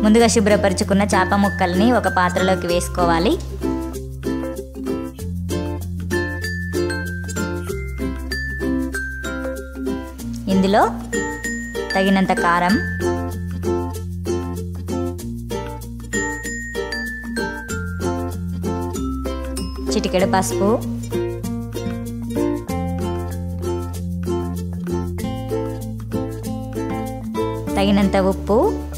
ముందుగా శుభ్రపరుచుకున్న చేప ముక్కల్ని ఒక పాత్రలోకి వేసుకోవాలి ఇందులో తగినంత కారం చిటికెడు పసుపు తగినంత ఉప్పు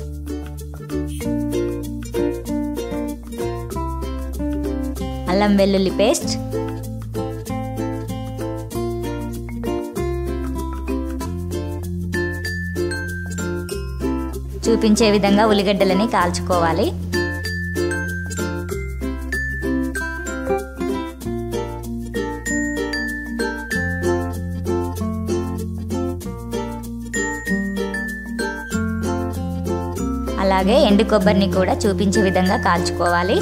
అల్లం వెల్లుల్లి పేస్ట్ చూపించే విధంగా ఉల్లిగడ్డలని కాల్చుకోవాలి అలాగే ఎండు కొబ్బరిని కూడా చూపించే విధంగా కాల్చుకోవాలి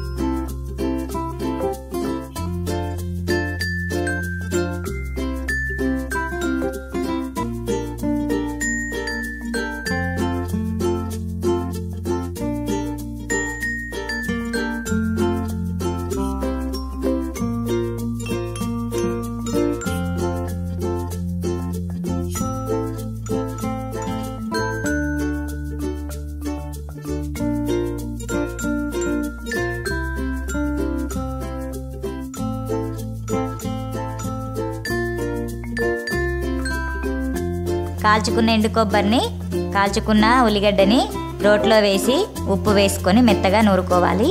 కాల్చుకున్న ఎండు కొబ్బరిని కాల్చుకున్న ఉల్లిగడ్డని రోట్లో వేసి ఉప్పు వేసుకొని మెత్తగా నూరుకోవాలి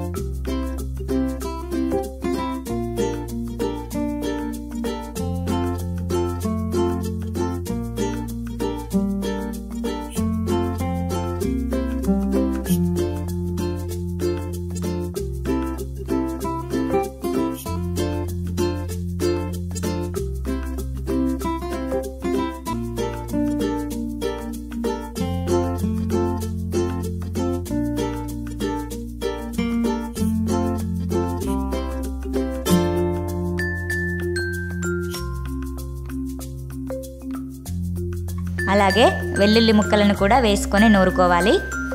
అలాగే వెల్లుల్లి ముక్కలను కూడా వేసుకొని నూరుకోవాలి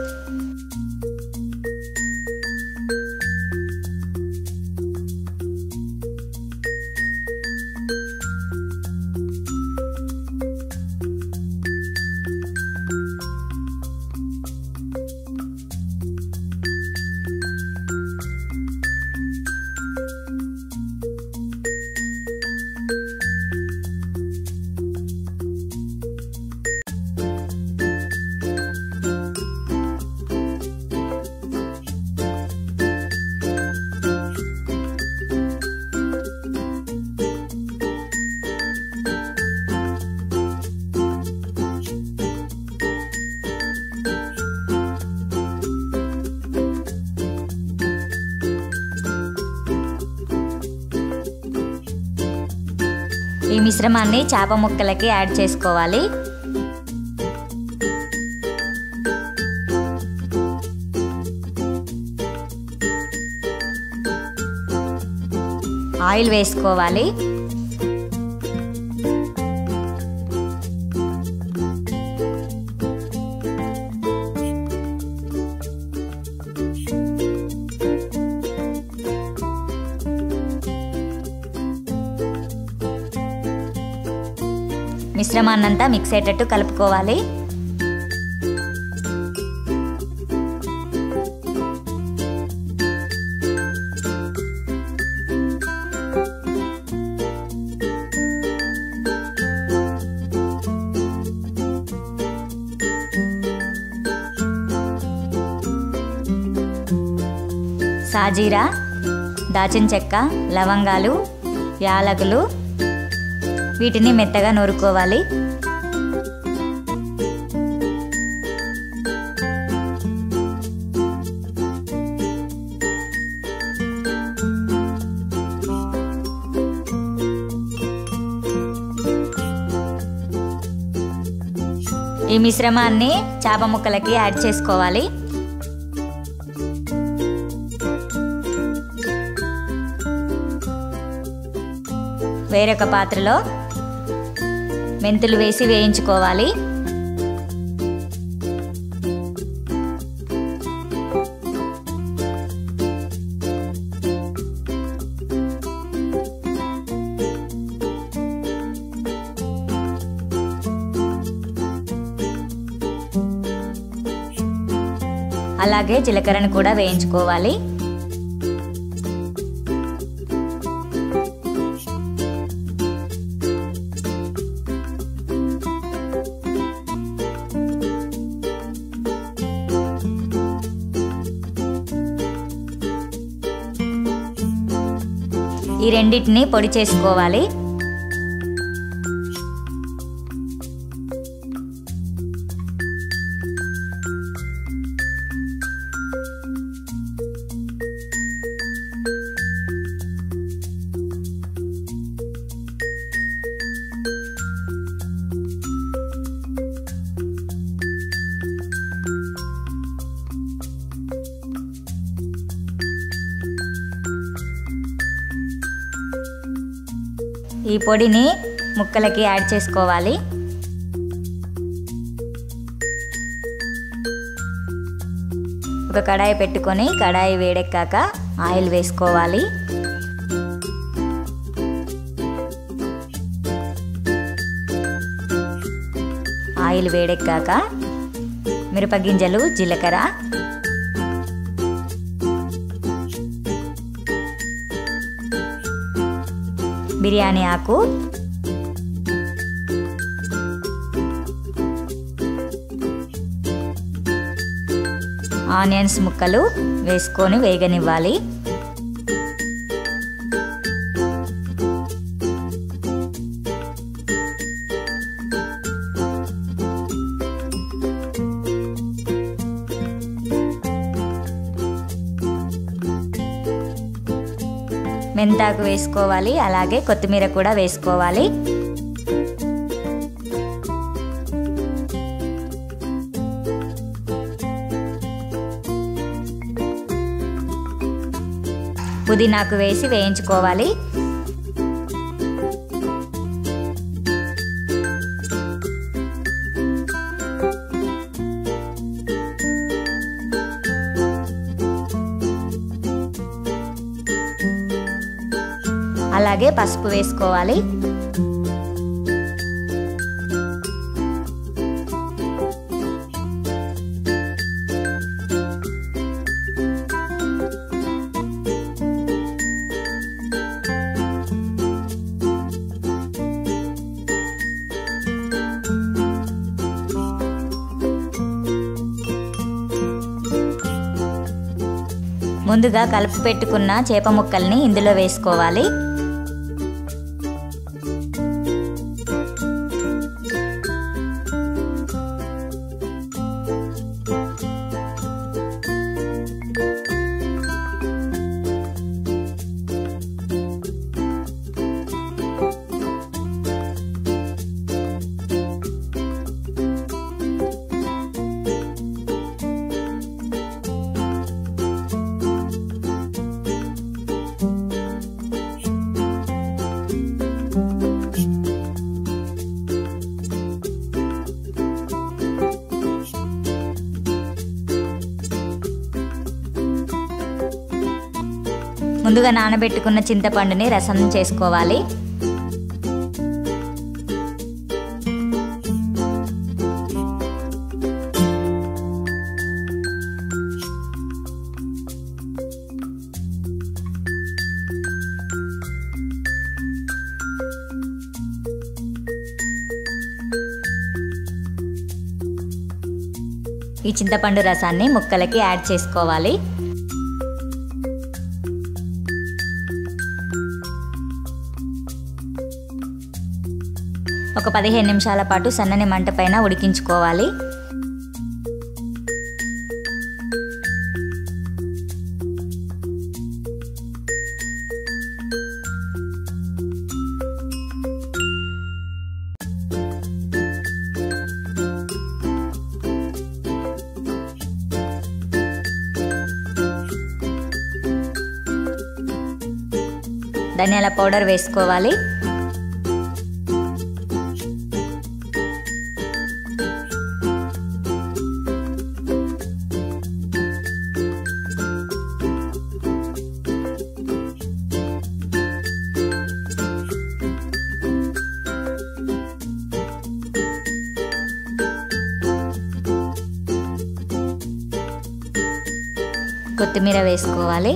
ఈ మిశ్రమాన్ని చేప ముక్కలకి యాడ్ చేసుకోవాలి ఆయిల్ వేసుకోవాలి మిశ్రమాన్నంతా మిక్స్ అయ్యేటట్టు కలుపుకోవాలి సాజీరా దాచిన చెక్క లవంగాలు యాలకులు వీటిని మెత్తగా నూరుకోవాలి ఈ మిశ్రమాన్ని చేప ముక్కలకి యాడ్ చేసుకోవాలి వేరొక పాత్రలో మెంతులు వేసి వేయించుకోవాలి అలాగే జీలకర్రను కూడా వేయించుకోవాలి ఈ రెండింటిని పొడి చేసుకోవాలి ఈ పొడిని ముక్కలకి యాడ్ చేసుకోవాలి ఒక కడాయి పెట్టుకొని కడాయి వేడెక్కాక ఆయిల్ వేసుకోవాలి ఆయిల్ వేడెక్కాక మిరపగింజలు జీలకర్ర బిర్యానీ ఆకు ఆనియన్స్ ముక్కలు వేసుకొని వేగనివ్వాలి మెంతాకు వేసుకోవాలి అలాగే కొత్తిమీర కూడా వేసుకోవాలి పుదీనాకు వేసి వేయించుకోవాలి అలాగే పసుపు వేసుకోవాలి ముందుగా కలుపు పెట్టుకున్న చేప ముక్కల్ని ఇందులో వేసుకోవాలి ముందుగా నానబెట్టుకున్న చింతపండుని రసం చేసుకోవాలి ఈ చింతపండు రసాన్ని ముక్కలకి యాడ్ చేసుకోవాలి ఒక పదిహేను నిమిషాల పాటు సన్నని మంట పైన ఉడికించుకోవాలి ధనియాల పౌడర్ వేసుకోవాలి కొత్తిమీర వేసుకోవాలి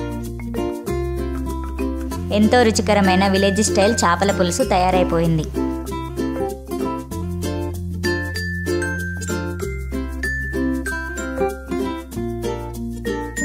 ఎంతో రుచికరమైన విలేజ్ స్టైల్ చేపల పులుసు తయారైపోయింది